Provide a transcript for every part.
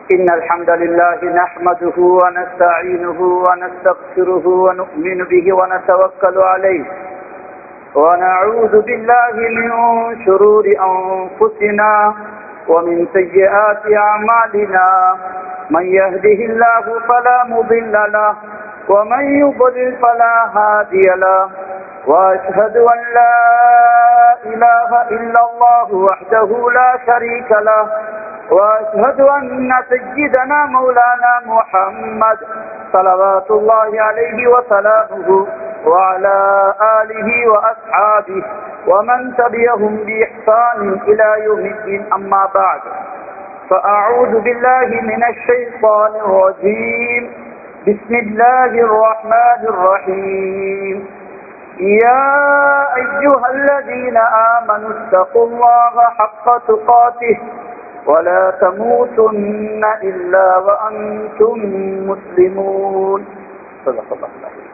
إن الحمد لله نحمده ونستعينه ونستغفره ونؤمن به ونتوكل عليه ونعوذ بالله من شرور أنفسنا ومن سيئات أعمالنا من يهده الله فلا مضل له ومن يضلل فلا هادي له وأشهد أن لا إله إلا الله وحده لا شريك له وأشهد أن سيدنا مولانا محمد صلوات الله عليه وسلامه وعلى آله وأصحابه ومن تبعهم بإحسان إلى يوم الدين أما بعد فأعوذ بالله من الشيطان الرجيم بسم الله الرحمن الرحيم يا أيها الذين آمنوا اتقوا الله حق تقاته ولا تموتن إلا وأنتم مسلمون صدق الله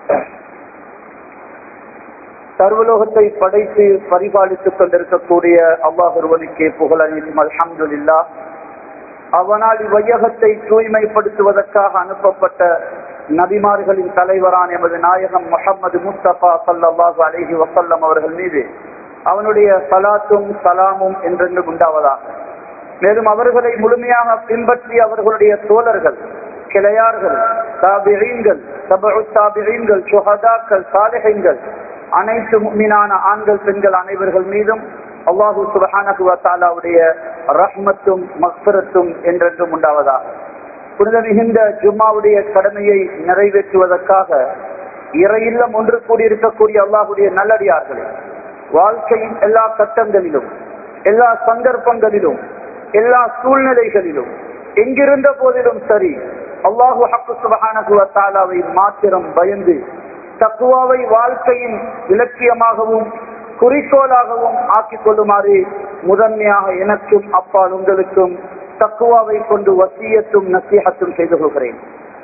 சர்வலோகத்தை படைத்து பரிபாலித்துக் கொண்டிருக்கக்கூடிய அல்லாஹ் ஒருவனுக்கே புகழனைத்தும் அல்ஹம்துலில்லா அவனால் இவ்வையகத்தை தூய்மைப்படுத்துவதற்காக அனுப்பப்பட்ட நபிமார்களின் தலைவரான எமது நாயகம் முகமது முஸ்தபா சல்லாஹு அலஹி வசல்லம் அவர்கள் மீது அவனுடைய சலாத்தும் சலாமும் என்றென்று உண்டாவதாக மேலும் அவர்களை முழுமையாக பின்பற்றி அவர்களுடைய தோழர்கள் கிளையார்கள் தாபிழீன்கள் தபு தாபிழீன்கள் சுஹதாக்கள் சாலைகள் அனைத்து மீனான ஆண்கள் பெண்கள் அனைவர்கள் மீதும் அல்லாஹூ சுபஹானகுவத்தாலாவுடைய ரஹ்மத்தும் மக்பரத்தும் என்றென்றும் உண்டாவதாக புனித மிகுந்த ஜும்மாவுடைய கடமையை நிறைவேற்றுவதற்காக இறையில்லம் ஒன்று கூடியிருக்கக்கூடிய அல்லாஹுடைய நல்லடியார்களே வாழ்க்கையின் எல்லா கட்டங்களிலும் எல்லா சந்தர்ப்பங்களிலும் எல்லா சூழ்நிலைகளிலும் எங்கிருந்த போதிலும் சரி அல்லாஹு ஹக்கு சுபஹானகுவத்தாலாவை மாத்திரம் பயந்து தக்குவாவை வாழ்க்கையின் இலக்கியமாகவும் குறிக்கோளாகவும் ஆக்கிக் கொள்ளுமாறு முதன்மையாக எனக்கும் அப்பால் உங்களுக்கும் தக்குவாவை கொண்டு வசியத்தும் நசீகத்தும் செய்து கொள்கிறேன்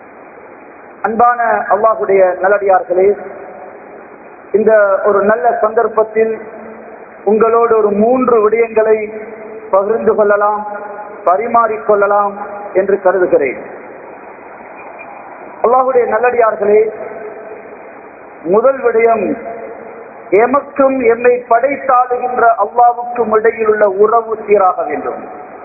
அன்பான அல்லாஹுடைய நல்லடியார்களே இந்த ஒரு நல்ல சந்தர்ப்பத்தில் உங்களோடு ஒரு மூன்று விடயங்களை பகிர்ந்து கொள்ளலாம் பரிமாறிக்கொள்ளலாம் என்று கருதுகிறேன் அல்லாஹுடைய நல்லடியார்களே முதல் விடயம் எமக்கும் எம்மை படைத்தாளுகின்ற அல்லாவுக்கும் இடையில் உள்ள உறவு சீராக வேண்டும்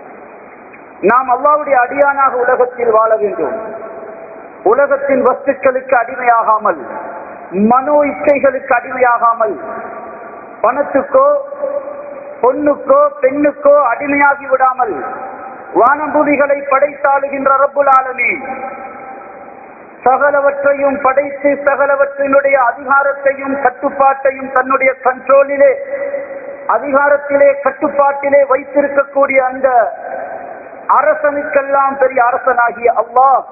நாம் அல்லாவுடைய அடியானாக உலகத்தில் வாழ வேண்டும் உலகத்தின் வஸ்துக்களுக்கு அடிமையாகாமல் மனோ இச்சைகளுக்கு அடிமையாகாமல் பணத்துக்கோ பொண்ணுக்கோ பெண்ணுக்கோ அடிமையாகி விடாமல் வானம்பூதிகளை படைத்தாளுகின்ற ரப்புல் ஆலமி சகலவற்றையும் படைத்து சகலவற்றினுடைய அதிகாரத்தையும் கட்டுப்பாட்டையும் தன்னுடைய கண்ட்ரோலிலே அதிகாரத்திலே கட்டுப்பாட்டிலே வைத்திருக்கக்கூடிய அந்த அரசனுக்கெல்லாம் பெரிய அரசனாகிய அல்லாஹ்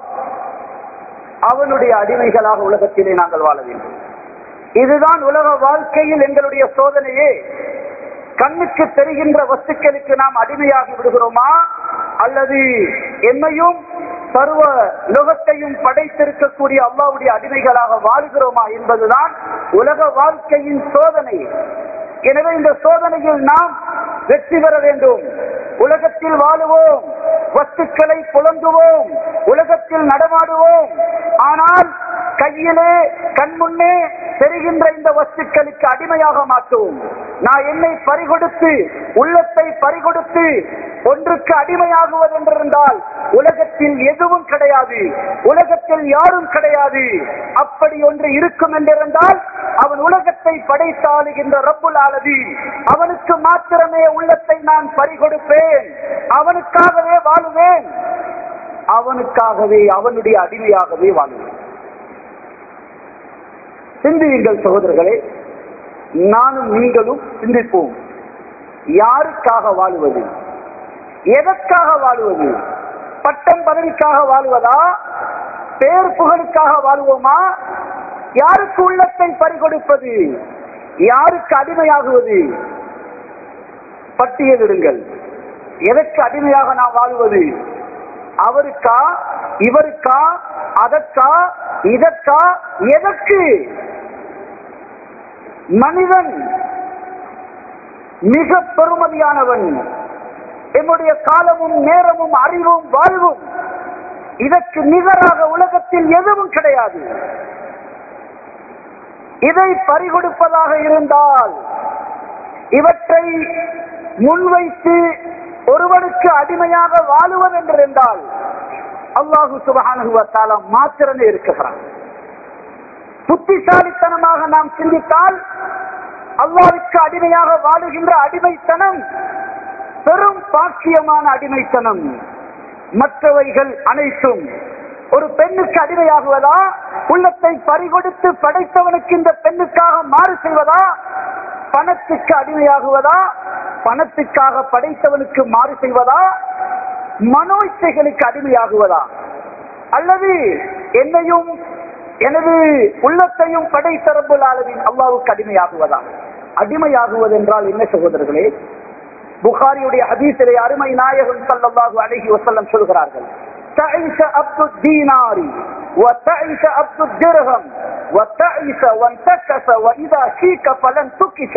அவனுடைய அடிமைகளாக உலகத்திலே நாங்கள் வாழ வேண்டும் இதுதான் உலக வாழ்க்கையில் எங்களுடைய சோதனையே கண்ணுக்கு தெரிகின்ற வஸ்துக்களுக்கு நாம் அடிமையாகி விடுகிறோமா அல்லது என்னையும் சர்வ லோகத்தையும் படைத்திருக்கக்கூடிய அல்லாவுடைய அடிமைகளாக வாழ்கிறோமா என்பதுதான் உலக வாழ்க்கையின் சோதனை எனவே இந்த சோதனையில் நாம் வெற்றி பெற வேண்டும் உலகத்தில் வாழுவோம் வஸ்துக்களை புலங்குவோம் உலகத்தில் நடமாடுவோம் ஆனால் கையிலே கண்முன்னே தெரிகின்ற இந்த வஸ்துக்களுக்கு அடிமையாக மாட்டோம் நான் என்னை பறிகொடுத்து உள்ளத்தை பறிகொடுத்து ஒன்றுக்கு அடிமையாகுவது என்றிருந்தால் உலகத்தில் எதுவும் கிடையாது உலகத்தில் யாரும் கிடையாது அப்படி ஒன்று இருக்கும் என்றிருந்தால் அவன் உலகத்தை படைத்தாளுகின்ற ரப்புல் ஆலதி அவனுக்கு மாத்திரமே உள்ளத்தை நான் பறிகொடுப்பேன் அவனுக்காகவே வாழுவேன் அவனுக்காகவே அவனுடைய அடிமையாகவே வாழுவேன் சிந்தியுங்கள் சகோதரர்களே நானும் நீங்களும் சிந்திப்போம் யாருக்காக வாழுவது எதற்காக வாழுவது பட்டம் பதவிக்காக வாழ்வதா பேர் புகழுக்காக வாழ்வோமா யாருக்கு உள்ளத்தை பறிகொடுப்பது யாருக்கு அடிமையாகுவது பட்டியலிடுங்கள் எதற்கு அடிமையாக நாம் வாழ்வது அவருக்கா இவருக்கா அதற்கா இதற்கா எதற்கு மனிதன் மிக பெருமதியானவன் எம்முடைய காலமும் நேரமும் அறிவும் வாழ்வும் இதற்கு நிகராக உலகத்தில் எதுவும் கிடையாது இதை பறிகொடுப்பதாக இருந்தால் இவற்றை முன்வைத்து ஒருவனுக்கு அடிமையாக வாழுவது என்றிருந்தால் அல்லாஹு சுபகானுவத்தால மாத்திரமே இருக்குகிறான் புத்திசாலித்தனமாக நாம் சிந்தித்தால் அல்லாவுக்கு அடிமையாக வாழுகின்ற அடிமைத்தனம் பெரும் பாக்கியமான அடிமைத்தனம் மற்றவைகள் அனைத்தும் ஒரு பெண்ணுக்கு அடிமையாகுவதா உள்ளத்தை பறிகொடுத்து படைத்தவனுக்கு இந்த பெண்ணுக்காக மாறு செய்வதா பணத்துக்கு அடிமையாகுவதா பணத்துக்காக படைத்தவனுக்கு மாறு செய்வதா மனோ இச்சைகளுக்கு அடிமையாகுவதா அல்லது என்னையும் எனது உள்ளத்தையும் படைத்தரம்புல் அளவின் அல்லாவுக்கு அடிமையாகுவதா அடிமையாகுவது என்றால் என்ன சகோதரர்களே புகாரியுடைய ஹதீசிலே அருமை நாயகம் சல்லல்லாஹு அலைஹி வஸல்லம் சொல்கிறார்கள் تعيش عبد الدينار وتعيش عبد الدرهم وتعيش وانتكس واذا شيك فلن تكش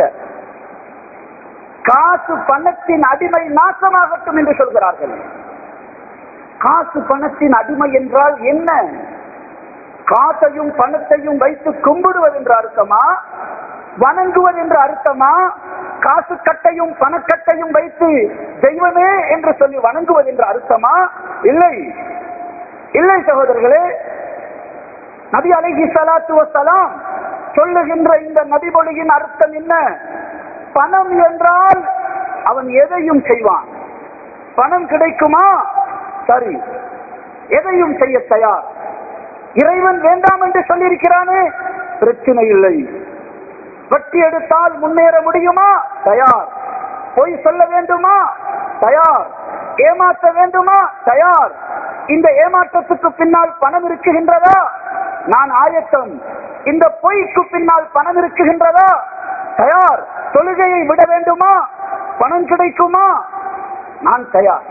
காசு பணத்தின் அடிமை நாசமாகட்டும் என்று சொல்கிறார்கள் காசு பணத்தின் அடிமை என்றால் என்ன காசையும் பணத்தையும் வைத்து கும்பிடுவது என்ற அர்த்தமா வணங்குவது என்ற அர்த்தமா காசு கட்டையும் பணக்கட்டையும் வைத்து தெய்வமே என்று சொல்லி வணங்குவது என்ற அர்த்தமா இல்லை இல்லை சகோதரர்களே நபி அலைஹி ஸலாத்து வஸலாம் சொல்லுகின்ற இந்த நபிமொழியின் அர்த்தம் என்ன பணம் என்றால் அவன் எதையும் செய்வான் பணம் கிடைக்குமா சரி எதையும் செய்ய தயார் இறைவன் வேண்டாம் என்று சொல்லியிருக்கிறானே பிரச்சனை இல்லை வட்டி எடுத்தால் முன்னேற முடியுமா தயார் பொய் சொல்ல வேண்டுமா தயார் ஏமாற்ற வேண்டுமா தயார் இந்த ஏமாற்றத்துக்கு பின்னால் பணம் இருக்குகின்றதா நான் ஆயத்தம் இந்த பொய்க்கு பின்னால் பணம் இருக்குகின்றதா தயார் தொழுகையை விட வேண்டுமா பணம் கிடைக்குமா நான் தயார்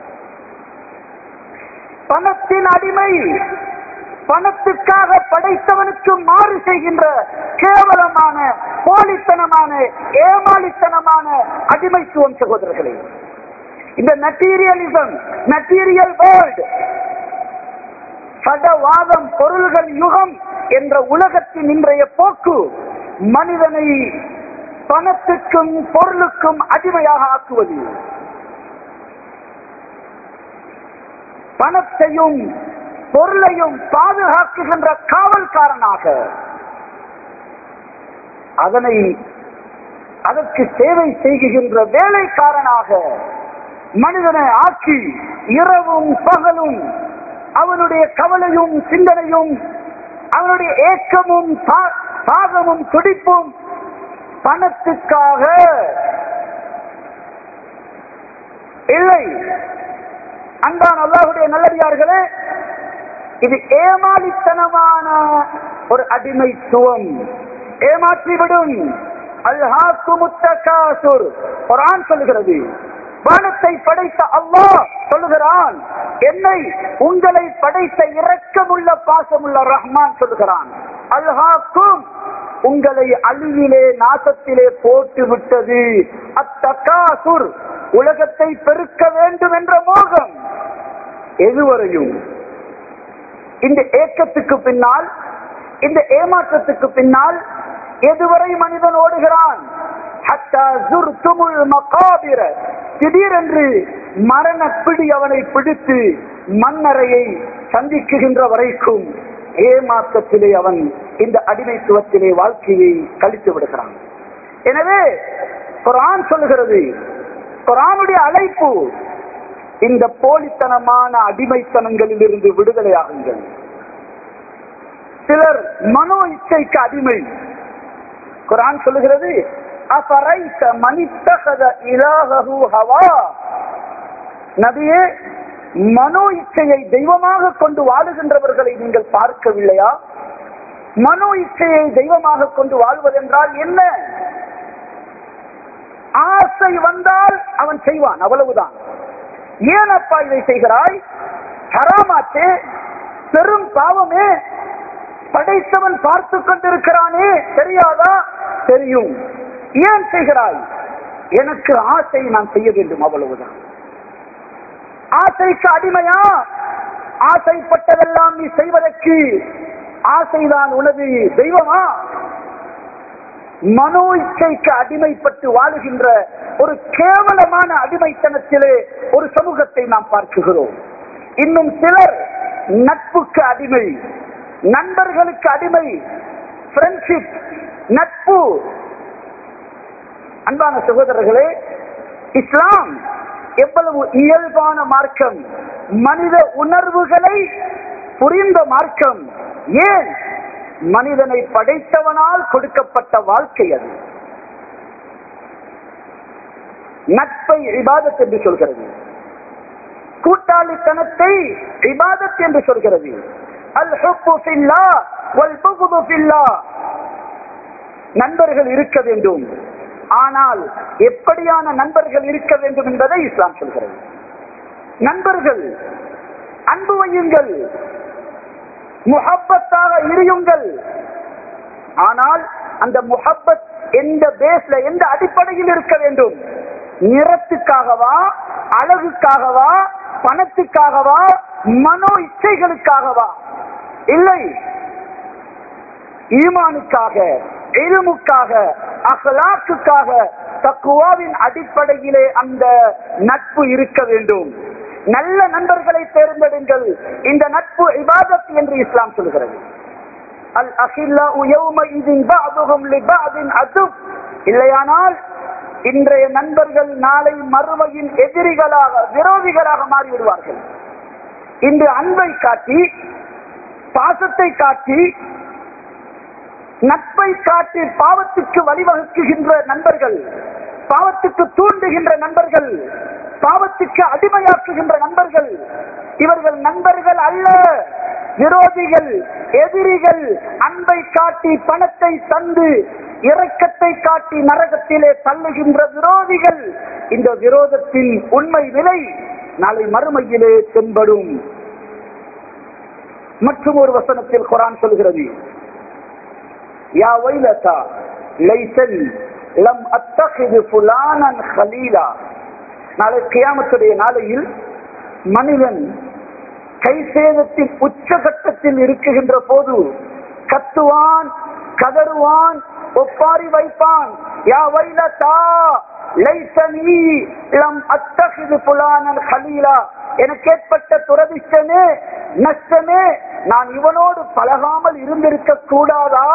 பணத்தின் அடிமை பணத்துக்காக படைத்தவனுக்கு மாறு செய்கின்ற கேவலமான போலித்தனமான ஏமாளித்தனமான அடிமைத்துவம் சகோதரர்களே இந்த மெட்டீரியலிசம் மெட்டீரியல் வேர்ல்ட் சடவாதம் பொருள்கள் யுகம் என்ற உலகத்தின் இன்றைய போக்கு மனிதனை பணத்துக்கும் பொருளுக்கும் அடிமையாக ஆக்குவது பணத்தையும் பொருளையும் பாதுகாக்குகின்ற காவல்காரனாக அதனை அதற்கு சேவை செய்கின்ற வேலைக்காரனாக மனிதனை ஆக்கி இரவும் பகலும் அவனுடைய கவலையும் சிந்தனையும் அவனுடைய ஏக்கமும் தா- தாகமும் துடிப்பும் பணத்துக்காக இல்லை அன்பான் அல்லாஹுடைய நல்லடியார்களே இது ஏமாளித்தனமான ஒரு அடிமைத்துவம் ஏமாற்றிவிடும் அல்ஹாக்கு முத்தகாசுர் குரான் சொல்லுகிறது வானத்தை படைத்த அல்லாஹ் சொல்லுகிறான் என்னை உங்களை படைத்த இரக்கமுள்ள பாசமுள்ள ரஹ்மான் சொல்லுகிறான் அல்ஹாக்கும் உங்களை அழிவிலே நாசத்திலே போட்டு விட்டது அத்தகாசுர் உலகத்தை பெருக்க வேண்டும் என்ற மோகம் எதுவரையும் இந்த ஏக்கத்துக்கு பின்னால் இந்த ஏமாற்றத்துக்கு பின்னால் எதுவரை மனிதன் ஓடுகிறான் ஹத்தா ஜுர்துமுல் மகாபிர. திடீரென்று மரண பிடி அவனை பிடித்து மண்ணறையை சந்திக்குகின்ற வரைக்கும் ஏமாற்றத்திலே அவன் இந்த அடிமைத்துவத்திலே வாழ்க்கையை கழித்து விடுகிறான் எனவே குரான் சொல்லுகிறது குரானுடைய அழைப்பு இந்த போலித்தனமான அடிமைத்தனங்களில் இருந்து விடுதலையாகுங்கள் சிலர் மனோ இச்சைக்கு அடிமை குரான் சொல்லுகிறது அஃபரைத்த மனித்தகத இலாஹு ஹவா நபியே மனோ இச்சையை தெய்வமாக கொண்டு வாழுகின்றவர்களை நீங்கள் பார்க்கவில்லையா மனோ இச்சையை தெய்வமாக கொண்டு வாழ்வதென்றால் என்ன ஆசை வந்தால் அவன் செய்வான் அவ்வளவுதான் ஏன் அப்பா இதை செய்கிறாய் ஹராமாச்சே பெரும் பாவமே படைத்தவன் பார்த்து கொண்டிருக்கிறானே தெரியாதா தெரியும் ஏன் செய்கிறாய் எனக்கு ஆசை நான் செய்ய வேண்டும் அவ்வளவுதான் ஆசைக்கு அடிமையா ஆசைப்பட்டதெல்லாம் நீ செய்வதற்கு ஆசைதான் உனது தெய்வமா மனோ இச்சைக்கு அடிமைப்பட்டு வாழுகின்ற ஒரு கேவலமான அடிமைத்தனத்திலே ஒரு சமூகத்தை நாம் பார்க்குகிறோம் இன்னும் சிலர் நட்புக்கு அடிமை நண்பர்களுக்கு அடிமை ஃப்ரெண்ட்ஷிப் நட்பு அன்பான சகோதரர்களே இஸ்லாம் எவ்வளவு இயல்பான மார்க்கம் மனித உணர்வுகளை புரிந்த மார்க்கம் ஏன் மனிதனை படைத்தவனால் கொடுக்கப்பட்ட வாழ்க்கை அது நட்பை இபாதத் என்று சொல்கிறது கூட்டாளித்தனத்தை இபாதத் என்று சொல்கிறது அல் ஹுப்பு ஃபில்லா வல் புகுது ஃபில்லா நண்பர்கள் இருக்க வேண்டும் ஆனால் எப்படியான நண்பர்கள் இருக்க வேண்டும் என்பதை இஸ்லாம் சொல்கிறது நண்பர்கள் அன்பு வையுங்கள் முஹப்பத்தாக இருயுங்கள் ஆனால் அந்த முஹப்பத் எந்த பேஸ்ல எந்த அடிப்படையில் இருக்க வேண்டும் நிறத்துக்காகவா அழகுக்காகவா பணத்துக்காகவா மனோ இச்சைகளுக்காகவா இல்லை ஈமானுக்காக எலுமுக்காக அகலாக்குக்காக தக்குவாவின் அடிப்படையிலே அந்த நட்பு இருக்க வேண்டும் நல்ல நண்பர்களை தேர்ந்தெடுங்கள் இந்த நட்பு இபாதத் என்று இஸ்லாம் சொல்கிறது அல் அகில்லா இல்லையானால் இன்றைய நண்பர்கள் நாளை மறுமையின் எதிரிகளாக விரோதிகளாக மாறிவிடுவார்கள் இன்று அன்பை காட்டி பாசத்தை காட்டி நட்பை காட்டி பாவத்துக்கு வழிவகுக்குகின்ற நண்பர்கள் பாவத்துக்கு தூண்டுகின்ற நண்பர்கள் பாவத்துக்கு அடிமையாக்குகின்ற நண்பர்கள் இவர்கள் நண்பர்கள் அல்ல விரோதிகள் எதிரிகள் அன்பை காட்டி பணத்தை தந்து இரக்கத்தை காட்டி நரகத்திலே தள்ளுகின்ற விரோதிகள் இந்த விரோதத்தின் உண்மை நிலை நாளை மறுமையிலே தென்படும் மற்றும் ஒரு வசனத்தில் குரான் சொல்கிறது யா வைலதா லைசன் லம் அத்தகிது ஃபுலானன் ஹலீலா நாளை கியாமத்துடைய நாளையில் மனிதன் கை சேதத்தின் உச்சகட்டத்தில் இருக்குகின்ற போது கத்துவான் கதறுவான் ஒப்பாரி வைப்பான் யா வைலதா லைசனி லம் அத்தகிது ஃபுலானன் ஹலீலா எனக்கு ஏற்பட்ட துரதிஷ்டமே நஷ்டமே நான் இவனோடு பழகாமல் இருந்திருக்க கூடாதா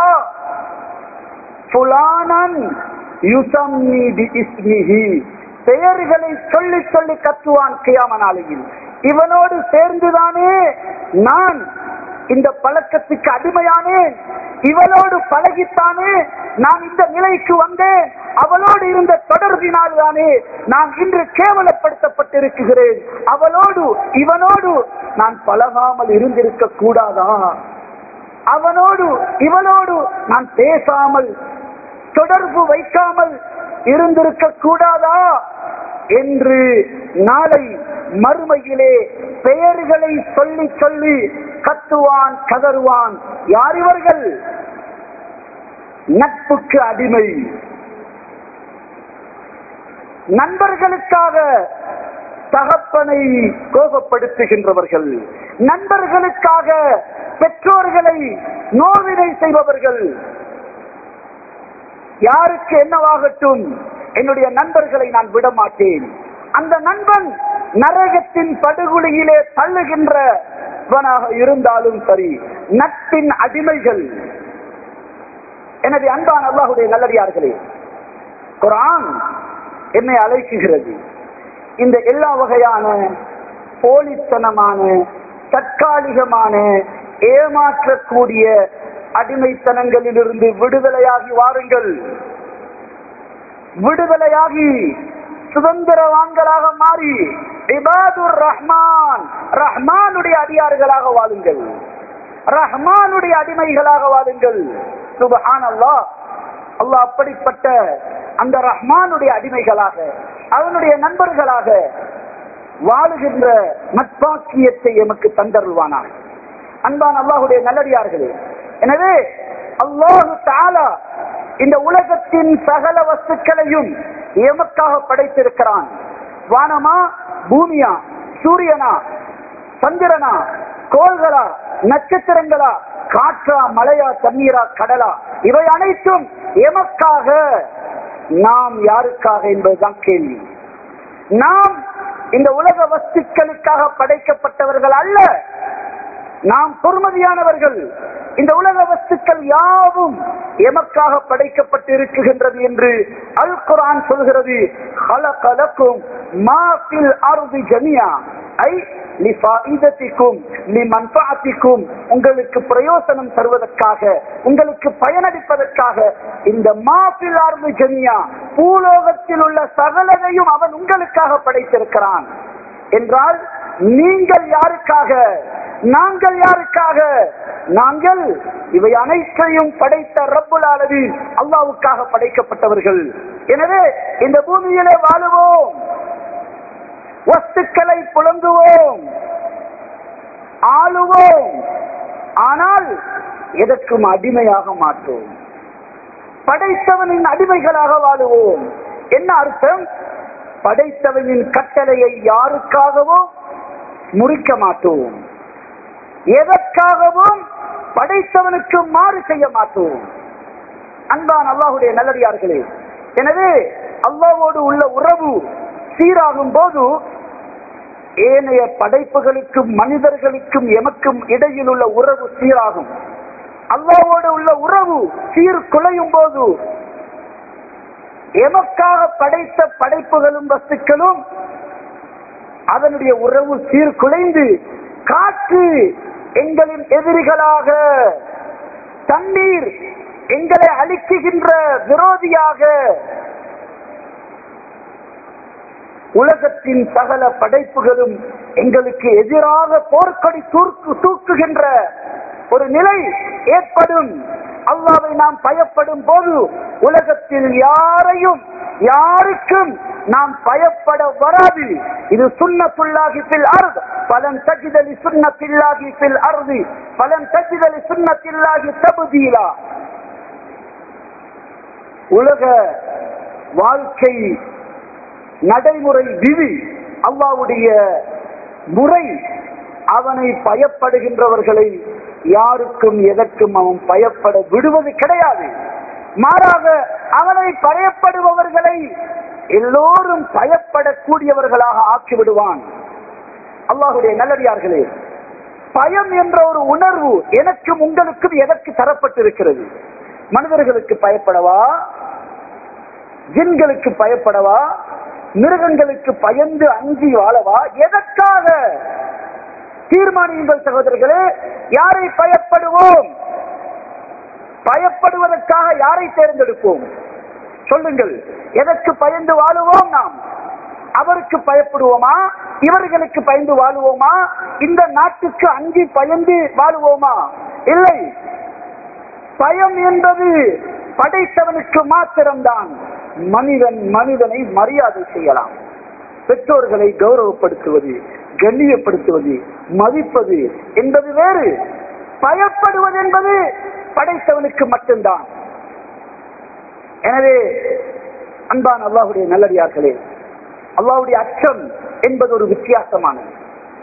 புலானன் யுசம்மி பிஇஸ்மிஹி பெயர்களை சொல்லி சொல்லி கத்துவான் கியாம நாளையில் இவனோடு சேர்ந்துதானே நான் இந்த பழக்கத்துக்கு அடிமையானேன் இவளோடு பழகித்தானே நான் இந்த நிலைக்கு வந்தேன் அவளோடு இருந்த தொடர்பினால் தானே நான் இன்று கேவலப்படுத்தப்பட்டிருக்கிறேன் அவளோடு இவனோடு நான் பழகாமல் இருந்திருக்க கூடாதா அவனோடு இவனோடு நான் பேசாமல் தொடர்பு வைக்காமல் இருந்திருக்க கூடாதா என்று நாளை மறுமையிலே பெயர்களை சொல்லி சொல்லி கத்துவான் கதறுவான் யார் இவர்கள் நட்புக்கு அடிமை நண்பர்களுக்காக தகப்பனை கோபப்படுத்துகின்றவர்கள் நண்பர்களுக்காக பெற்றோர்களை நோவினை செய்பவர்கள் யாருக்கு என்னவாகட்டும் என்னுடைய நண்பர்களை நான் விட மாட்டேன் அந்த நண்பன் நரகத்தின் படுகொலியிலே தள்ளுகின்றவனாக இருந்தாலும் சரி நட்பின் அடிமைகள் எனவே அன்பான அல்லாஹுடைய நல்லடியார்களே குரான் என்னை அழைக்குகிறது இந்த எல்லா வகையான போலித்தனமான தற்காலிகமான ஏமாற்றக்கூடிய அடிமைத்தனங்களிலிருந்து விடுதலையாகி வாருங்கள் விடுதலையாகி சுதந்திரவான்களாக மாறி இபாதுர் ரஹ்மான் ரஹ்மானுடைய அடியார்களாக வாழுங்கள் ரஹ்மானுடைய அடிமைகளாக வாழுங்கள் சுபஹான் அல்லாஹ் அல்லாஹ் அப்படிப்பட்ட அந்த ரஹ்மானுடைய அடிமைகளாக அவனுடைய நண்பர்களாக வாழுகின்ற நட்பாக்கியத்தை எமக்கு தந்தருள்வானாக அன்பான் அல்லாஹுடைய நல்லடியார்களே எனவே அல்லாஹு தாலா இந்த உலகத்தின் சகல வஸ்துக்களையும் எமக்காக படைத்திருக்கிறான் வானமா பூமியா சூரியனா சந்திரனா கோள்களா நட்சத்திரங்களா காற்றா மலையா தண்ணீரா கடலா இவை அனைத்தும் எமக்காக நாம் யாருக்காக என்பதுதான் கேள்வி நாம் இந்த உலக வஸ்துக்களுக்காக படைக்கப்பட்டவர்கள் அல்ல நாம் பொறுமதியானவர்கள் இந்த உலக வஸ்துக்கள் யாவும் எமக்காக படைக்கப்பட்டு இருக்குகின்றது என்று அல் குரான் சொல்கிறது "ஹலகலக்கும் மா ஃபில் அர்தி ஜமியா." ஐ லிஃபாயிதத்திக்கும், லிமன்ஃபஅத்திக்கும், உங்களுக்கு பிரயோசனம் தருவதற்காக உங்களுக்கு பயனளிப்பதற்காக இந்த மாஃபில் அர்தி ஜமியா பூலோகத்தில் உள்ள சகலதையும் அவன் உங்களுக்காக படைத்திருக்கிறான் என்றால் நீங்கள் யாருக்காக நாங்கள் யாருக்காக நாங்கள் இவை அனைத்தையும் படைத்த ரப்புல் ஆலமீன் அல்லாவுக்காக படைக்கப்பட்டவர்கள் எனவே இந்த பூமியிலே வாழுவோம் வஸ்துக்களை புலங்குவோம் ஆளுவோம் ஆனால் எதற்கும் அடிமையாக மாட்டோம் படைத்தவனின் அடிமைகளாக வாழுவோம் என்ன அர்த்தம் படைத்தவனின் கட்டளையை யாருக்காகவும் முறிக்க மாட்டோம் எதற்காகவும் படைத்தவனுக்கு மாறு செய்ய மாட்டோம் அன்பான் அல்லாஹுடைய நல்லடியார்களே எனவே அல்லாவோடு உள்ள உறவு சீராகும் போது ஏனைய படைப்புகளுக்கும் மனிதர்களுக்கும் எமக்கும் இடையில் உள்ள உறவு சீராகும் அல்லாவோடு உள்ள உறவு சீர் குலையும் போது எமக்காக படைத்த படைப்புகளும் வஸ்துக்களும் அதனுடைய உறவு சீர்குலைந்து காற்று எங்களின் எதிரிகளாக தண்ணீர் எங்களை அழிக்குகின்ற விரோதியாக உலகத்தின் சகல படைப்புகளும் எங்களுக்கு எதிராக போர்க்கொடி தூக்கு தூக்குகின்ற ஒரு நிலை ஏற்படும் அல்லாவை நாம் பயப்படும் போது உலகத்தில் யாரையும் யாருக்கும் நாம் பயப்பட வராது இது சுண்ணத்துள்ளாகி பில் அருது பலன் தஜிதலி சுண்ணத்தில்லாகி பில் அருதி பலன் தஜிதலி சுண்ணத்தில்லாகி தபுதீலா உலக வாழ்க்கை நடைமுறை விதி அல்லாவுடைய முறை அவனை பயப்படுகின்றவர்களை யாருக்கும் எதற்கும் அவன் பயப்பட விடுவது கிடையாது மாறாக அவனை பயப்படுபவர்களை எல்லோரும் பயப்படக்கூடியவர்களாக ஆக்கி விடுவான் அல்லாஹுடைய நல்லடியார்களே பயம் என்ற ஒரு உணர்வு எனக்கும் உங்களுக்கும் எதற்கு தரப்பட்டிருக்கிறது மனிதர்களுக்கு பயப்படவா ஜின்களுக்கு பயப்படவா மிருகங்களுக்கு பயந்து அஞ்சி வாழவா எதற்காக தீர்மானியுங்கள் சகோதரர்களே யாரை பயப்படுவோம் பயப்படுவதற்காக யாரை தேர்ந்தெடுப்போம் சொல்லுங்கள் எதற்கு பயந்து வாழுவோம் நாம் அவருக்கு பயப்படுவோமா இவர்களுக்கு பயந்து வாழுவோமா இந்த நாட்டுக்கு அஞ்சி பயந்து வாழுவோமா இல்லை பயம் என்பது படைத்தவனுக்கு மாத்திரம்தான் மனிதன் மனிதனை மரியாதை செய்யலாம் பெற்றோர்களை கௌரவப்படுத்துவது கண்ணியப்படுத்துவது மதிப்பது என்பது வேறு பயப்படுவது என்பது படைத்தவனுக்கு மட்டும்தான் எனவே அன்பான் அல்லாஹுடைய நல்லடியார்களே அல்லாஹுடைய அச்சம் என்பது ஒரு வித்தியாசமானது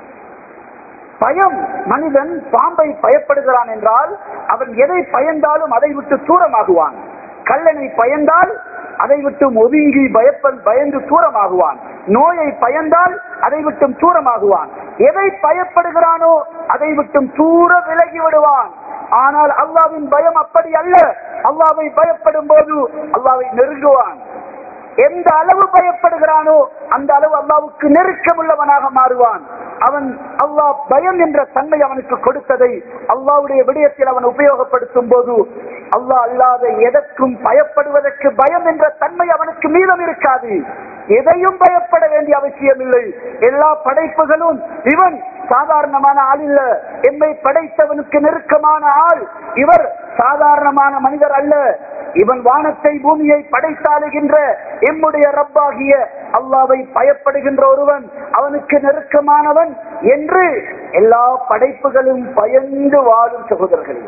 பயம் மனிதன் பாம்பை பயப்படுகிறான் என்றால் அவன் எதை பயந்தாலும் அதை விட்டு தூரமாகுவான் கல்லனை பயந்தால் அதை விட்டு ஒதுங்கி பயப்பன் பயந்து தூரமாகுவான் நோயை பயந்தால் அதை விட்டும் தூரமாகுவான் எதை பயப்படுகிறானோ அதை விட்டும் தூர விலகி விடுவான் ஆனால் அல்லாவின் பயம் அப்படி அல்ல அல்லாவை பயப்படும் போது அல்லாவை நெருங்குவான் எந்த அளவு பயப்படுகிறானோ அந்த அளவு அல்லாவுக்கு நெருக்கம் உள்ளவனாக மாறுவான் அவன் அல்லாஹ் பயம் என்ற தன்மை அவனுக்கு கொடுத்ததை அல்லாவுடைய விடயத்தில் அவன் உபயோகப்படுத்தும் போது அல்லாஹ் அல்லாத எதற்கும் பயப்படுவதற்கு பயம் என்ற தன்மை அவனுக்கு மீதம் இருக்காது எதையும் பயப்பட வேண்டிய அவசியம் இல்லை எல்லா படைப்புகளும் இவன் சாதாரணமான ஆள் இல்ல எம்மை படைத்தவனுக்கு நெருக்கமான ஆள் இவர் சாதாரணமான மனிதர் அல்ல இவன் வானத்தை பூமியை படைத்தாளுகின்ற எம்முடைய ரப்பாகிய அல்லாவை பயப்படுகின்ற ஒருவன் அவனுக்கு நெருக்கமானவன் என்று எல்லா படைப்புகளும் பயந்து வாழும் சகோதரர்கள்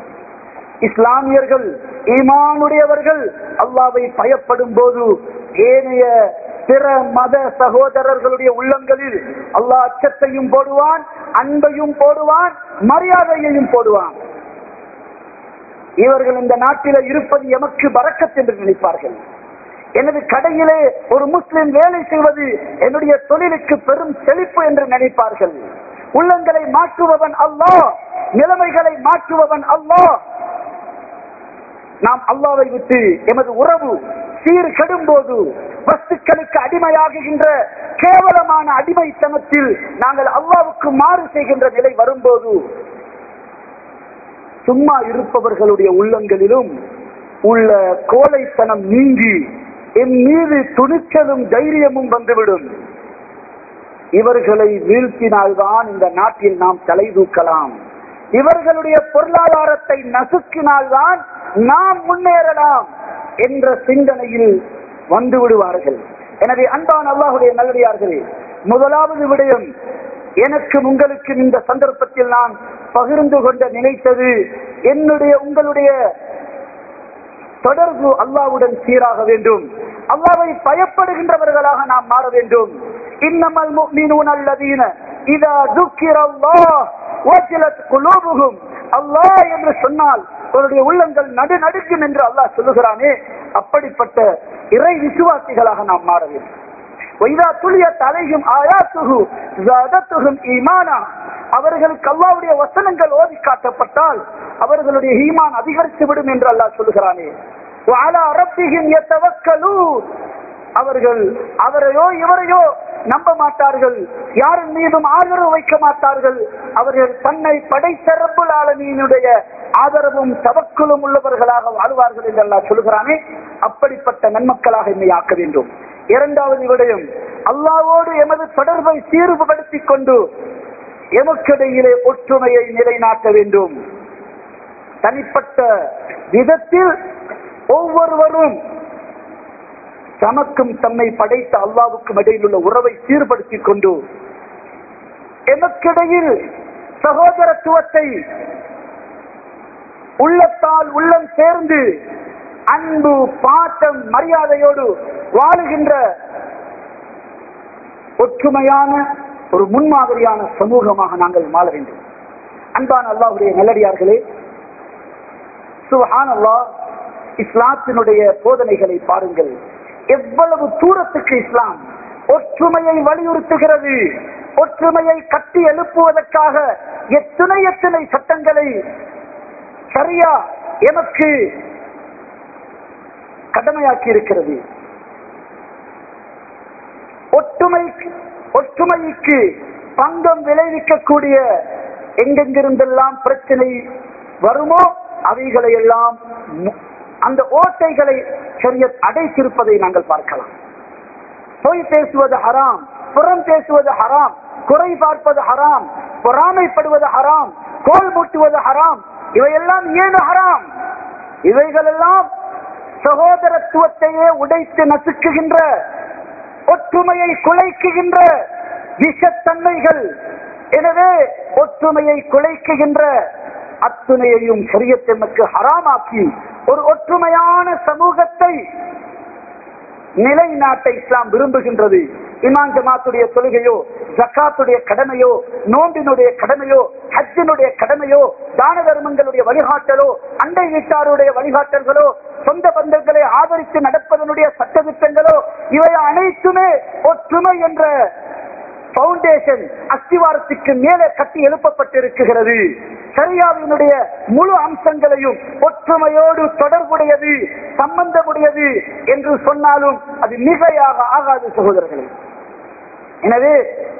இஸ்லாமியர்கள் ஈமானுடையவர்கள் அல்லாவை பயப்படும் போது ஏனைய பிற மத சகோதரர்களுடைய உள்ளங்களில் அல்லாஹ் அச்சத்தையும் போடுவான் அன்பையும் போடுவான் மரியாதையையும் போடுவான் இவர்கள் இந்த நாட்டில இருப்பது எமக்கு பறக்கத் என்று நினைப்பார்கள் எனது கடையிலே ஒரு முஸ்லிம் வேலை செய்வது என்னுடைய தொழிலுக்கு பெரும் செழிப்பு என்று நினைப்பார்கள் உள்ளங்களை மாற்றுபவன் அல்லாஹ் நிலைமைகளை மாற்றுபவன் அல்லாஹ் நாம் அல்லாவை விட்டு எமது உறவு சீர் கெடும் போது வஸ்துக்களுக்கு அடிமையாகுகின்ற கேவலமான அடிமைத்தனத்தில் நாங்கள் அல்லாவுக்கு மாறு செய்கின்ற நிலை வரும்போது சும்மா இருப்பவர்களுடைய உள்ளங்களிலும் உள்ள கோழைத்தனம் நீங்கி என் மீது துணிச்சலும் தைரியமும் வந்துவிடும் இவர்களை வீழ்த்தினால்தான் இந்த நாட்டில் நாம் தலை தூக்கலாம் இவர்களுடைய பொருளாதாரத்தை நசுக்கினால்தான் நாம் முன்னேறலாம் என்ற சிந்தனையில் வந்து விடுவார்கள் எனவே அன்பான் அல்லாஹுடைய நல்லடியார்களே முதலாவது விடயம் எனக்கும் உங்களுக்கும் இந்த சந்தர்ப்பத்தில் நான் பகிர்ந்து கொண்ட நினைத்தது என்னுடைய உங்களுடைய தொடர்பு அல்லாவுடன் சீராக வேண்டும் அல்லாவை பயப்படுகின்றவர்களாக நாம் மாற வேண்டும் இன்னமல் முஃமினூன அல்லதீன இதா ذُكِرَ اللَّهُ وَجِلَتْ قُلُوبُهُمْ அல்லாஹ் என்று சொன்னால் அவருடைய உள்ளங்கள் நடு நடுக்கும் என்று அல்லாஹ் சொல்லுகிறானே அப்படிப்பட்ட இறை விசுவாசிகளாக நாம் மாற வேண்டும் வைதா துளிய தலையும் ஆயாத்துகு ஜாதத்துகும் ஈமானா அவர்களுக்கு அல்லாவுடைய வசனங்கள் ஓதி காட்டப்பட்டால் அவர்களுடைய ஈமான் அதிகரித்து விடும் என்று அல்லாஹ் சொல்லுகிறானே வஅலா ரப்பிஹிம் யதவக்கலூன் அவர்கள் அவரையோ இவரையோ நம்ப மாட்டார்கள் யாரின் மீதும் ஆதரவு வைக்க மாட்டார்கள் அவர்கள் தன்னை படைத்த ரப்புல் ஆலமீனுடைய ஆதரவும் தவக்குலும் உள்ளவர்களாக வாழ்வார்கள் என்று அல்லாஹ் சொல்கிறானே அப்படிப்பட்ட நன்மக்களாக என்னை ஆக்க வேண்டும் இரண்டாவது விடயம் அல்லாவோடு எமது தொடர்பை சீர்படுத்திக் கொண்டு எமக்கிடையிலே ஒற்றுமையை நிலைநாட்ட வேண்டும் தனிப்பட்ட விதத்தில் ஒவ்வொருவரும் தமக்கும் தம்மை படைத்த அல்லாவுக்கும் இடையில் உள்ள உறவை சீர்படுத்திக் கொண்டு எமக்கிடையில் சகோதரத்துவத்தை உள்ளத்தால் உள்ளம் சேர்ந்து அன்பு பாட்டம் மரியாதையோடு வாழுகின்ற ஒற்றுமையான ஒரு முன்மாதிரியான சமூகமாக நாங்கள் வாழ வேண்டும் அன்பான அல்லாஹுடைய நல்லடியார்களே சுஹான் அல்லாஹ் இஸ்லாத்தினுடைய போதனைகளை பாருங்கள் எவ்வளவு தூரத்துக்கு இஸ்லாம் ஒற்றுமையை வலியுறுத்துகிறது ஒற்றுமையை கட்டி எழுப்புவதற்காக எத்தனை எத்தனை சட்டங்களை சரியா எமக்கு கடமையாக்கி இருக்கிறது ஒற்றுமை ஒற்றுமைக்கு பங்கம் விளைவிக்கக்கூடிய எங்கெங்கிருந்தெல்லாம் பிரச்சனை வருமோ அவைகளை எல்லாம் மு- அந்த ஓட்டைகளை சரிய அடைத்திருப்பதை நாங்கள் பார்க்கலாம் பொய் பேசுவது ஹராம் புறம் பேசுவது ஹராம் குறை பார்ப்பது ஹராம் பொறாமைப்படுவது ஹராம் கோல் மூட்டுவது ஹராம் இவையெல்லாம் ஏன் ஹராம் இவைகளெல்லாம் சகோதரத்துவத்தையே உடைத்து நசுக்குகின்ற ஒற்றுமையை குலைக்குகின்ற விஷத்தன்மைகள் எனவே ஒற்றுமையை குலைக்குகின்ற அத்துணையையும் சரியத்தெமக்கு ஹராமாக்கி ஒரு ஒற்றுமையான சமூகத்தை நிலைநாட்ட இஸ்லாம் விரும்புகின்றது இமாம் ஜமாத்துடைய தொழுகையோ ஜக்காத்துடைய கடமையோ நோம்பினுடைய கடமையோ ஹஜ்ஜினுடைய கடமையோ தான தர்மங்களுடைய வழிகாட்டலோ அண்டை வீட்டாருடைய வழிகாட்டல்களோ சொந்த பந்தங்களை ஆதரித்து நடப்பதனுடைய சட்டத்திட்டங்களோ இவை அனைத்துமே ஒற்றுமை என்ற பவுண்டேஷன் அஸ்திவாரத்துக்கு மேலே கட்டி எழுப்பப்பட்டிருக்கிறது சரியாவினுடைய முழு அம்சங்களையும் ஒற்றுமையோடு தொடர்புடையது சம்பந்தமுடையது என்று சொன்னாலும் அது மிகையாக ஆகாது சகோதரர்களே எனவே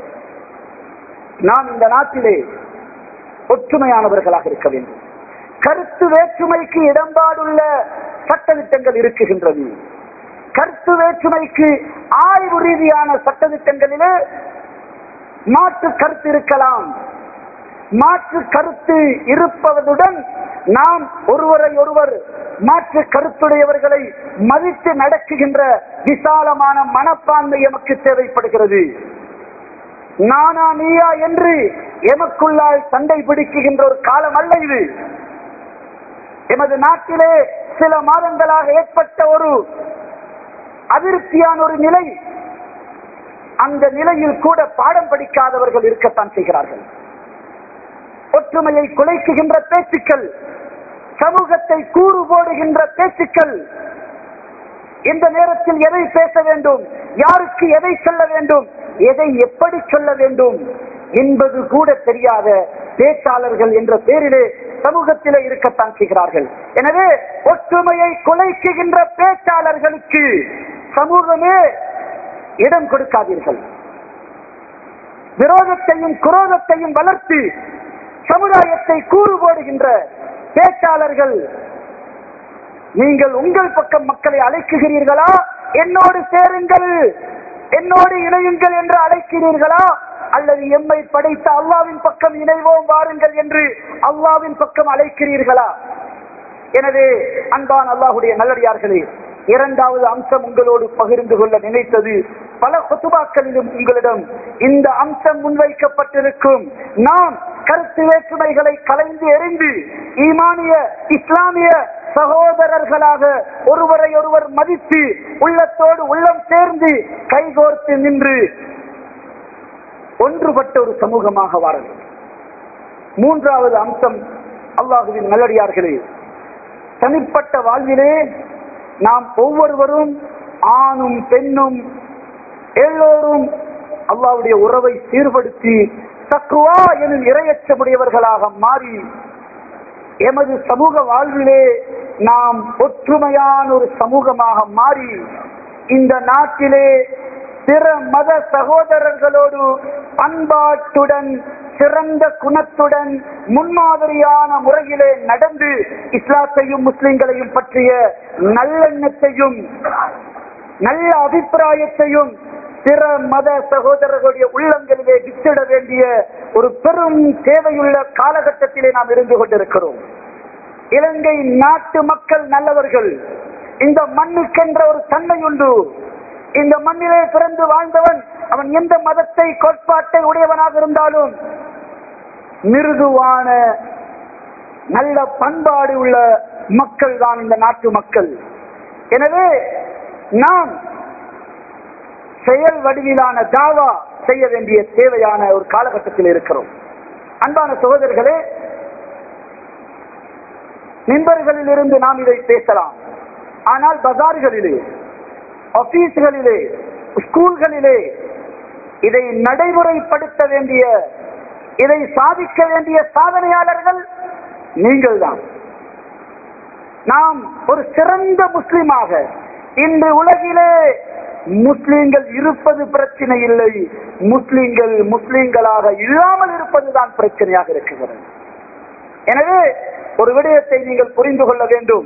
நாம் இந்த நாட்டிலே ஒற்றுமையானவர்களாக இருக்க வேண்டும் கருத்து வேற்றுமைக்கு இடம்பாடுள்ள சட்டத்திட்டங்கள் இருக்குகின்றது கருத்து வேற்றுமைக்கு ஆய்வு ரீதியான சட்டத்திட்டங்களிலே மாற்று கருத்து இருக்கலாம் மாற்று கருத்து இருப்பதுடன் நாம் ஒருவரை ஒருவர் மாற்று கருத்துடையவர்களை மதித்து நடக்குகின்ற விசாலமான மனப்பான்மை எமக்கு தேவைப்படுகிறது நானா நீயா என்று எமக்குள்ளால் சண்டை பிடிக்குகின்ற ஒரு காலம் அல்ல இது எமது நாட்டிலே சில மாதங்களாக ஏற்பட்ட ஒரு அதிருப்தியான ஒரு நிலை அந்த நிலையில் கூட பாடம் படிக்காதவர்கள் இருக்கத்தான் செய்கிறார்கள் ஒற்றுமையை குலைக்குகின்ற பேச்சுக்கள் சமூகத்தை கூறு போடுகின்ற பேச்சுக்கள் இந்த நேரத்தில் எதை பேச வேண்டும் யாருக்கு எதை சொல்ல வேண்டும் எதை எப்படி சொல்ல வேண்டும் என்பது கூட தெரியாத பேச்சாளர்கள் என்ற பேரிலே சமூகத்திலே இருக்கத்தான் செய்கிறார்கள் எனவே ஒற்றுமையை குலைக்குகின்ற பேச்சாளர்களுக்கு சமூகமே இடம் கொடுக்காதீர்கள் விரோதத்தையும் குரோதத்தையும் வளர்த்து சமுதாயத்தை கூறு போடுகின்ற பேச்சாளர்கள் நீங்கள் உங்கள் பக்கம் மக்களை அழைக்குகிறீர்களா என்னோடு சேருங்கள் என்னோடு இணையுங்கள் என்று அழைக்கிறீர்களா அல்லது எம்மை படைத்த அல்லாவின் பக்கம் இணைவோம் வாருங்கள் என்று அல்லாவின் பக்கம் அழைக்கிறீர்களா எனவே அன்பான் அல்லாஹுடைய நல்லடியார்களே இரண்டாவது அம்சம் உங்களோடு பகிர்ந்து கொள்ள நினைத்தது பல கொத்துபாக்களிலும் உங்களிடம் இந்த அம்சம் முன்வைக்கப்பட்டிருக்கும் நாம் கருத்து வேற்றுமைகளை கலைந்து எறிந்து ஈமானிய இஸ்லாமிய சகோதரர்களாக ஒருவரை ஒருவர் மதித்து உள்ளத்தோடு உள்ளம் சேர்ந்து கைகோர்த்து நின்று ஒன்றுபட்ட ஒரு சமூகமாக வாழ மூன்றாவது அம்சம் அல்லாஹுவின் நல்லடியார்களே தனிப்பட்ட வாழ்விலே நாம் ஒவ்வொருவரும் ஆணும் பெண்ணும் எல்லோரும் அல்லாவுடைய உறவை சீர்படுத்தி தக்குவா எனும் இரையற்றமுடையவர்களாக மாறி எமது சமூக வாழ்விலே நாம் ஒற்றுமையான ஒரு சமூகமாக மாறி இந்த நாட்டிலே பிற மத சகோதரர்களோடு பண்பாட்டுடன் சிறந்த குணத்துடன் முன்மாதிரியான முறையிலே நடந்து இஸ்லாத்தையும் முஸ்லிம்களையும் பற்றிய நல்லெண்ணத்தையும் நல்ல அபிப்பிராயத்தையும் பிற மத சகோதரர்களுடைய உள்ளங்களிலே வித்திட வேண்டிய ஒரு பெரும் தேவையுள்ள காலகட்டத்திலே நாம் இருந்து கொண்டிருக்கிறோம் இலங்கை நாட்டு மக்கள் நல்லவர்கள் இந்த மண்ணுக்கென்ற ஒரு தன்மை உண்டு இந்த மண்ணிலே பிறந்து வாழ்ந்தவன் அவன் எந்த மதத்தை கோட்பாட்டை உடையவனாக இருந்தாலும் மிருதுவான நல்ல பண்பாடு உள்ள மக்கள் தான் இந்த நாட்டு மக்கள் எனவே நாம் செயல் வடிவிலான தாவா செய்ய வேண்டிய தேவையான ஒரு காலகட்டத்தில் இருக்கிறோம் அன்பான சகோதரர்களே மின்பர்களில் இருந்து நாம் இதை பேசலாம் ஆனால் பஜார்களிலே ஆபீஸ்களிலே ஸ்கூல்களிலே இதை நடைமுறைப்படுத்த வேண்டிய இதை சாதிக்க வேண்டிய சாதனையாளர்கள் நீங்கள் தான் நாம் ஒரு சிறந்த முஸ்லிமாக இன்று உலகிலே முஸ்லிம்கள் இருப்பது பிரச்சனை இல்லை முஸ்லிம்கள் முஸ்லிம்களாக இல்லாமல் இருப்பதுதான் பிரச்சனையாக இருக்கிறது எனவே ஒரு விடயத்தை நீங்கள் புரிந்து கொள்ள வேண்டும்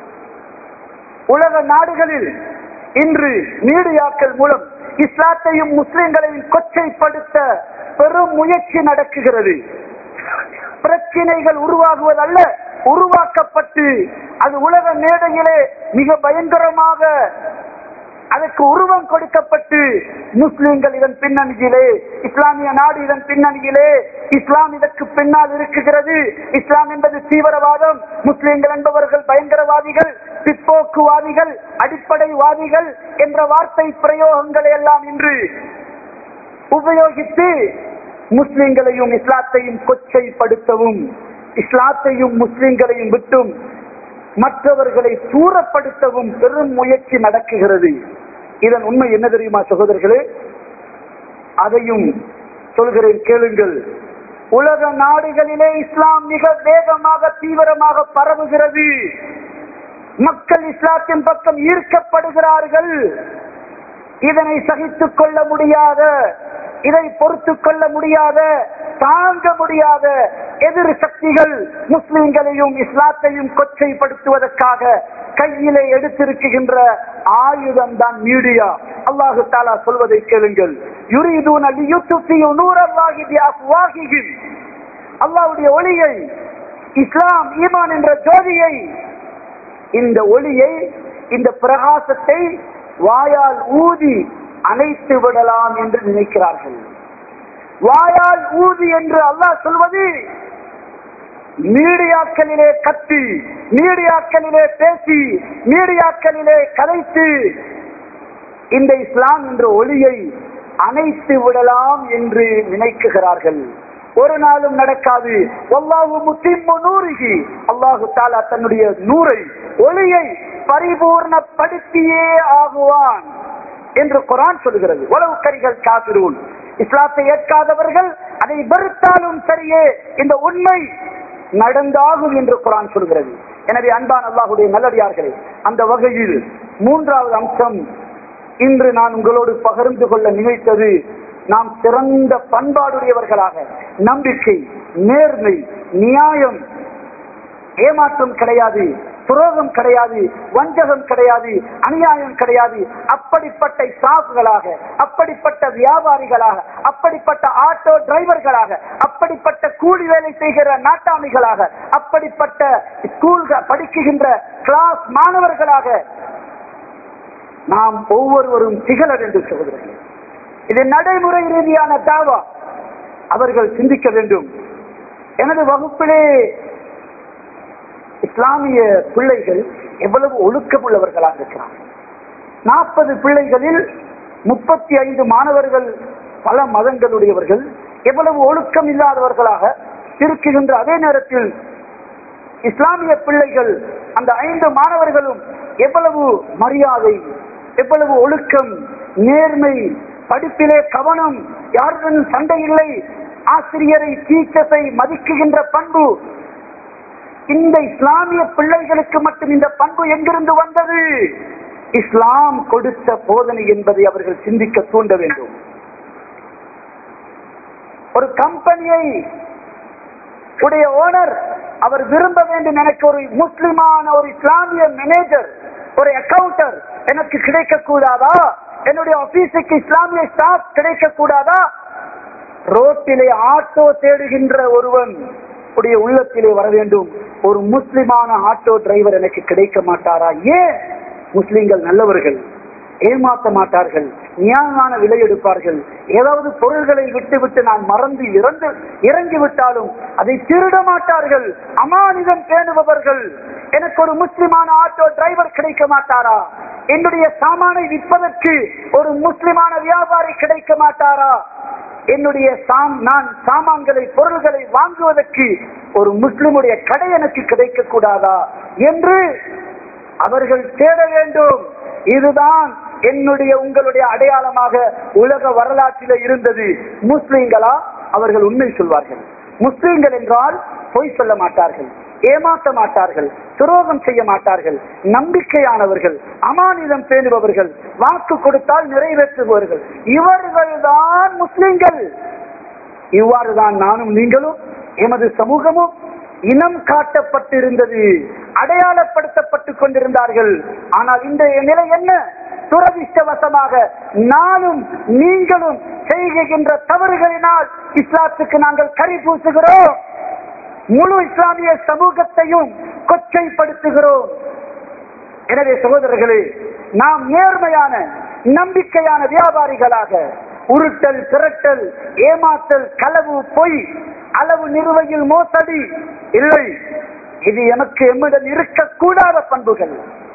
உலக நாடுகளில் இன்று மீடியாக்கள் மூலம் இஸ்லாத்தையும் முஸ்லிம்களையும் கொச்சைப்படுத்த பெரும் முயற்சி நடக்குகிறது பிரச்சினைகள் உருவாகுவதல்ல உருவாக்கப்பட்டு அது உலக மேடையிலே மிக பயங்கரமாக அதற்கு உருவம் கொடுக்கப்பட்டு முஸ்லிம்கள் இதன் பின்னணியிலே இஸ்லாமிய நாடு இதன் பின்னணியிலே இஸ்லாம் இதற்கு பின்னால் இருக்குகிறது இஸ்லாம் என்பது தீவிரவாதம் முஸ்லிம்கள் என்பவர்கள் பயங்கரவாதிகள் பிற்போக்குவாதிகள் அடிப்படைவாதிகள் என்ற வார்த்தை பிரயோகங்களை எல்லாம் இன்று உபயோகித்து முஸ்லிம்களையும் இஸ்லாத்தையும் கொச்சைப்படுத்தவும் இஸ்லாத்தையும் முஸ்லிம்களையும் விட்டும் மற்றவர்களை தூரப்படுத்தவும் பெரும் முயற்சி நடக்குகிறது இதன் உண்மை என்ன தெரியுமா சகோதரர்களே அதையும் சொல்கிறேன் கேளுங்கள் உலக நாடுகளிலே இஸ்லாம் மிக வேகமாக தீவிரமாக பரவுகிறது மக்கள் இஸ்லாத்தின் பக்கம் ஈர்க்கப்படுகிறார்கள் இதனை சகித்துக் கொள்ள முடியாத இதை பொறுத்து கொள்ள முடியாத தாங்க முடியாத எதிர் சக்திகள் முஸ்லிம்களையும் இஸ்லாத்தையும் கொச்சைப்படுத்துவதற்காக கையிலே எடுத்திருக்கின்ற ஆயுதம் தான் மீடியா அல்லாஹு தாலா சொல்வதை கேளுங்கள் அல்லாவுடைய ஒளியை இஸ்லாம் ஈமான் என்ற ஜோதியை இந்த ஒளியை இந்த பிரகாசத்தை வாயால் ஊதி அணைத்து விடலாம் என்று நினைக்கிறார்கள் வாயால் ஊதி என்று அல்லாஹ் சொல்வது மீடியாக்களிலே கத்தி மீடியாக்களிலே பேசி மீடியாக்களிலே கலைத்து இந்த இஸ்லாம் என்ற ஒளியை அணைத்து விடலாம் என்று நினைக்குகிறார்கள் ஒரு நாளும் நடக்காது அல்லாஹு முத்திம்மு நூறுகி அல்லாஹு தாலா தன்னுடைய நூரை ஒளியை பரிபூர்ணப்படுத்தியே ஆகுவான் என்று குரான் சொல்கிறது உளவு கரிகள் காப்பிருவோம் இஸ்லாத்தை ஏற்காதவர்கள் அதை வெறுத்தாலும் சரியே இந்த உண்மை நடந்தாகும் என்று குரான் சொல்கிறது எனவே அன்பான் அல்லாஹுடைய நல்லடியார்களே அந்த வகையில் மூன்றாவது அம்சம் இன்று நான் உங்களோடு பகிர்ந்து கொள்ள நினைத்தது நாம் சிறந்த பண்பாடுடையவர்களாக நம்பிக்கை நேர்மை நியாயம் ஏமாற்றம் கிடையாது துரோகம் கிடையாது வஞ்சகம் கிடையாது அநியாயம் கிடையாது அப்படிப்பட்ட ஸ்டாஃப்களாக அப்படிப்பட்ட வியாபாரிகளாக அப்படிப்பட்ட ஆட்டோ டிரைவர்களாக அப்படிப்பட்ட கூலி வேலை செய்கிற நாட்டாமிகளாக அப்படிப்பட்ட ஸ்கூல் படிக்குகின்ற கிளாஸ் மாணவர்களாக நாம் ஒவ்வொருவரும் திகழ வேண்டும் சகோதரர்கள் இது நடைமுறை ரீதியான தாவா அவர்கள் சிந்திக்க வேண்டும் எனது வகுப்பிலே இஸ்லாமிய பிள்ளைகள் எவ்வளவு ஒழுக்கமுள்ளவர்களாக இருக்கிறார் நாற்பது பிள்ளைகளில் முப்பத்தி ஐந்து மாணவர்கள் பல மதங்களுடையவர்கள் எவ்வளவு ஒழுக்கம் இல்லாதவர்களாக இருக்குகின்ற அதே நேரத்தில் இஸ்லாமிய பிள்ளைகள் அந்த ஐந்து மாணவர்களும் எவ்வளவு மரியாதை எவ்வளவு ஒழுக்கம் நேர்மை படிப்பிலே கவனம் யாருடன் சண்டை இல்லை ஆசிரியரை டீச்சர்ஸை மதிக்குகின்ற பண்பு இந்த இஸ்லாமிய பிள்ளைகளுக்கு மட்டும் இந்த பண்பு எங்கிருந்து வந்தது இஸ்லாம் கொடுத்த போதனை என்பதை அவர்கள் சிந்திக்க தூண்ட வேண்டும் ஒரு கம்பெனியை உடைய ஓனர் அவர் விரும்ப வேண்டும் எனக்கு ஒரு முஸ்லிமான ஒரு இஸ்லாமிய மேனேஜர் ஒரு அக்கவுண்டர் எனக்கு கிடைக்க கூடாதா என்னுடைய ஆபீஸுக்கு இஸ்லாமிய ஸ்டாஃப் கிடைக்க கூடாதா ரோட்டிலே ஆட்டோ தேடுகின்ற ஒருவன் உடைய உள்ளத்திலே வர வேண்டும் ஒரு முஸ்லிமான ஆட்டோ டிரைவர் எனக்கு கிடைக்க மாட்டாரா ஏன் முஸ்லிம்கள் நல்லவர்கள் ஏமாற்ற மாட்டார்கள் நியாயமான விலை எடுப்பார்கள் ஏதாவது பொருள்களை விட்டு விட்டு நான் மறந்து இறந்து இறங்கி விட்டாலும் அதை திருட மாட்டார்கள் அமானிதம் பேணுபவர்கள் எனக்கு ஒரு முஸ்லிமான ஆட்டோ டிரைவர் கிடைக்க மாட்டாரா என்னுடைய சாமானை விற்பதற்கு ஒரு முஸ்லிமான வியாபாரி கிடைக்க மாட்டாரா என்னுடைய சாம் நான் சாமான்களை பொருள்களை வாங்குவதற்கு ஒரு முஸ்லிமுடைய கடை எனக்கு கிடைக்க கூடாதா என்று அவர்கள் தேட வேண்டும் இதுதான் என்னுடைய உங்களுடைய அடையாளமாக உலக வரலாற்றில இருந்தது முஸ்லிம்களா அவர்கள் உண்மை சொல்வார்கள் முஸ்லிம்கள் என்றால் பொய் சொல்ல மாட்டார்கள் ஏமாற்ற மாட்டார்கள் துரோகம் செய்ய மாட்டார்கள் நம்பிக்கையானவர்கள் அமானிதம் பேணுபவர்கள் வாக்கு கொடுத்தால் நிறைவேற்றுபவர்கள் இவர்கள் தான் முஸ்லிம்கள் இவ்வாறுதான் நானும் நீங்களும் எமது சமூகமும் இனம் காட்டப்பட்டிருந்தது அடையாளப்படுத்தப்பட்டுக் கொண்டிருந்தார்கள் ஆனால் இன்றைய நிலை என்ன துரதிருஷ்டவசமாக நானும் நீங்களும் செய்கின்ற தவறுகளினால் இஸ்லாத்துக்கு நாங்கள் கறி பூசுகிறோம் முழு இஸ்லாமிய சமூகத்தையும் கொச்சைப்படுத்துகிறோம் எனவே சகோதரர்களே நாம் நேர்மையான நம்பிக்கையான வியாபாரிகளாக உருட்டல் திரட்டல் ஏமாற்றல் களவு பொய் அளவு நிறுவையில் மோசடி இல்லை இது எமக்கு எம்மிடம் இருக்கக்கூடாத பண்புகள்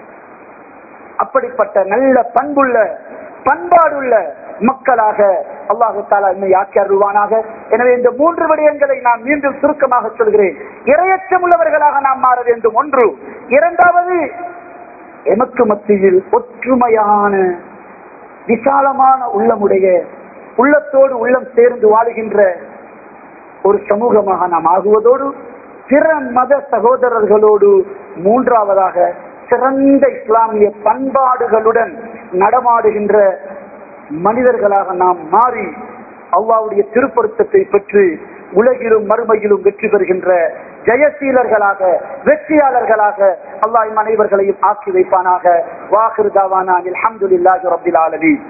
அப்படிப்பட்ட நல்ல பண்புள்ள பண்பாடுள்ள மக்களாக அல்லாஹு தாலா என்னை ஆக்கி அருள்வானாக எனவே இந்த மூன்று விடயங்களை நான் மீண்டும் சுருக்கமாக சொல்கிறேன் இரையச்சம் உள்ளவர்களாக நாம் மாற வேண்டும் ஒன்று இரண்டாவது எமக்கு மத்தியில் ஒற்றுமையான விசாலமான உள்ளமுடைய உள்ளத்தோடு உள்ளம் சேர்ந்து வாழுகின்ற ஒரு சமூகமாக நாம் ஆகுவதோடு பிற மத சகோதரர்களோடு மூன்றாவதாக சிறந்த இஸ்லாமிய பண்பாடுகளுடன் நடமாடுகின்ற மனிதர்களாக நாம் மாறி அல்லாவுடைய திருப்பொருத்தத்தை பெற்று உலகிலும் மறுமையிலும் வெற்றி பெறுகின்ற ஜெயசீலர்களாக வெற்றியாளர்களாக அல்லாஹ் அனைவர்களையும் ஆக்கி வைப்பானாக வாஹிருதாவான அல்ஹம்துலில்லாஹி ரப்பில் ஆலமீன்